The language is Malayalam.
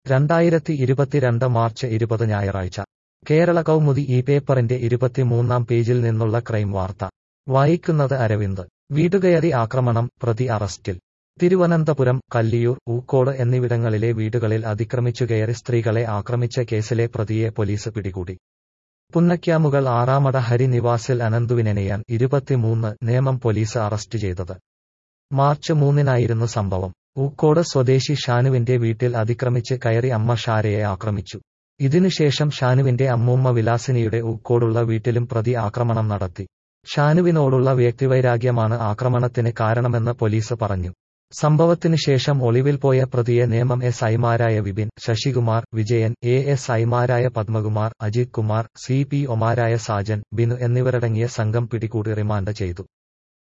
രണ്ടായിരത്തി ഇരുപത്തിരണ്ട് മാർച്ച് ഇരുപത് ഞായറാഴ്ച കേരള കൗമുദി ഈ പേപ്പറിന്റെ ഇരുപത്തിമൂന്നാം പേജിൽ നിന്നുള്ള ക്രൈം വാർത്ത വായിക്കുന്നത് അരവിന്ദ് വീടുകയറി ആക്രമണം പ്രതി അറസ്റ്റിൽ തിരുവനന്തപുരം കല്ലിയൂർ ഊക്കോട് എന്നിവിടങ്ങളിലെ വീടുകളിൽ അതിക്രമിച്ചുകയറി സ്ത്രീകളെ ആക്രമിച്ച കേസിലെ പ്രതിയെ പോലീസ് പിടികൂടി പുന്നയ്ക്കാമുകൾ ആറാമട ഹരി നിവാസിൽ അനന്തുവിനെയാണ് ഇരുപത്തിമൂന്ന് നേമം പോലീസ് അറസ്റ്റ് ചെയ്തത് മാർച്ച് മൂന്നിനായിരുന്നു സംഭവം ഊക്കോട് സ്വദേശി ഷാനുവിന്റെ വീട്ടിൽ അതിക്രമിച്ച് കയറി അമ്മ ഷാരയെ ആക്രമിച്ചു ഇതിനുശേഷം ഷാനുവിന്റെ അമ്മൂമ്മ വിലാസിനിയുടെ ഊക്കോടുള്ള വീട്ടിലും പ്രതി ആക്രമണം നടത്തി ഷാനുവിനോടുള്ള വ്യക്തിവൈരാഗ്യമാണ് ആക്രമണത്തിന് കാരണമെന്ന് പോലീസ് പറഞ്ഞു സംഭവത്തിന് ശേഷം ഒളിവിൽ പോയ പ്രതിയെ നേമം എസ് ഐമാരായ വിപിൻ ശശികുമാർ വിജയൻ എ എസ് ഐമാരായ പത്മകുമാർ അജിത് കുമാർ സി പി ഒമാരായ സാജൻ ബിനു എന്നിവരടങ്ങിയ സംഘം പിടികൂടി റിമാൻഡ് ചെയ്തു